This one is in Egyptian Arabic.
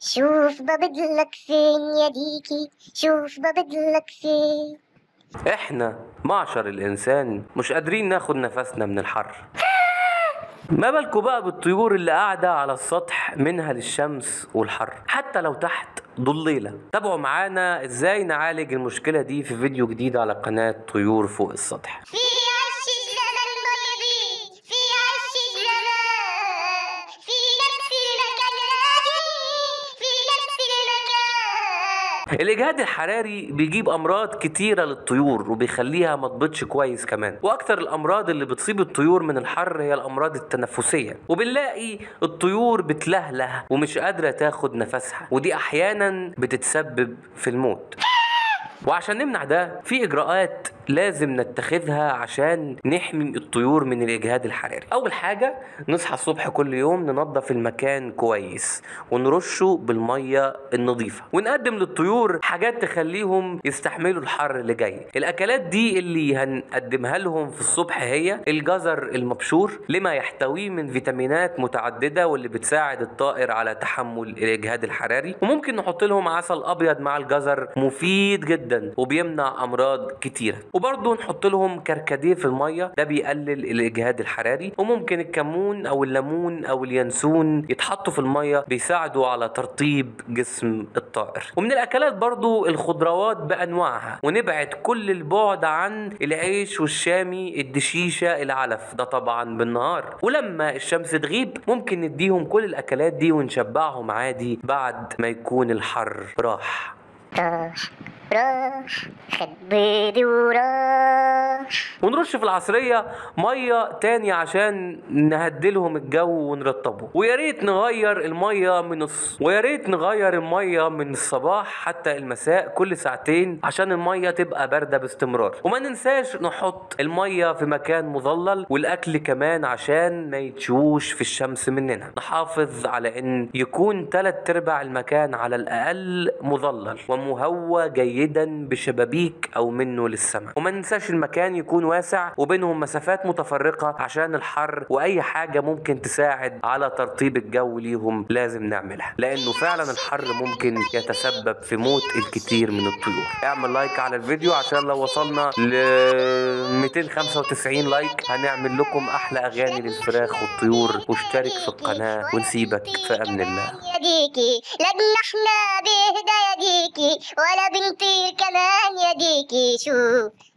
شوف ببدلك فين يا ديكي شوف ببدلك فين احنا معشر الانسان مش قادرين ناخد نفسنا من الحر ما بالكوا بقى بالطيور اللي قاعدة على السطح منها للشمس والحر حتى لو تحت ضليلة تابعوا معانا ازاي نعالج المشكلة دي في فيديو جديد على قناة طيور فوق السطح في عش الزمن بيضي في عش الزمان في نفس المكان في نفس المكان الاجهاد الحراري بيجيب امراض كتيره للطيور وبيخليها ما تبيضش كويس كمان واكتر الامراض اللي بتصيب الطيور من الحر هي الامراض التنفسيه وبنلاقي الطيور بتلهله ومش قادره تاخد نفسها ودي احيانا بتتسبب في الموت وعشان نمنع ده في اجراءات لازم نتخذها عشان نحمي الطيور من الاجهاد الحراري اول حاجه نصحى الصبح كل يوم ننظف المكان كويس ونرشه بالميه النظيفه ونقدم للطيور حاجات تخليهم يستحملوا الحر اللي جاي الاكلات دي اللي هنقدمها لهم في الصبح هي الجزر المبشور لما يحتويه من فيتامينات متعدده واللي بتساعد الطائر على تحمل الاجهاد الحراري وممكن نحط لهم عسل ابيض مع الجزر مفيد جدا وبيمنع امراض كتيره وبرضه نحط لهم كركديه في الميه ده بيقلل الاجهاد الحراري وممكن الكمون او الليمون او اليانسون يتحطوا في الميه بيساعدوا على ترطيب جسم الطائر ومن الاكلات برضه الخضروات بانواعها ونبعد كل البعد عن العيش والشامي الدشيشه العلف ده طبعا بالنهار ولما الشمس تغيب ممكن نديهم كل الاكلات دي ونشبعهم عادي بعد ما يكون الحر راح راح راح خد بيضي وراح ونرش في العصرية مية تاني عشان نهدلهم الجو ونرطبه ويا ريت نغير المية من الص... ويا ريت نغير المية من الصباح حتى المساء كل ساعتين عشان المية تبقى باردة باستمرار وما ننساش نحط المية في مكان مظلل والأكل كمان عشان ما يتشوش في الشمس مننا نحافظ على ان يكون تلات ارباع المكان على الأقل مظلل ومهوى جيدا بشبابيك أو منه للسماء وما ننساش المكان يكون واسع وبينهم مسافات متفرقة عشان الحر وأي حاجة ممكن تساعد على ترطيب الجو ليهم لازم نعملها لأنه فعلا الحر ممكن يتسبب في موت الكثير من الطيور اعمل لايك على الفيديو عشان لو وصلنا ل 295 لايك هنعمل لكم أحلى أغاني للفراخ والطيور واشترك في القناة ونسيبك في أمن الله يا ديكي لا جناحنا بيهدى يا ديكي ولا بنطير كمان يا ديكي شوف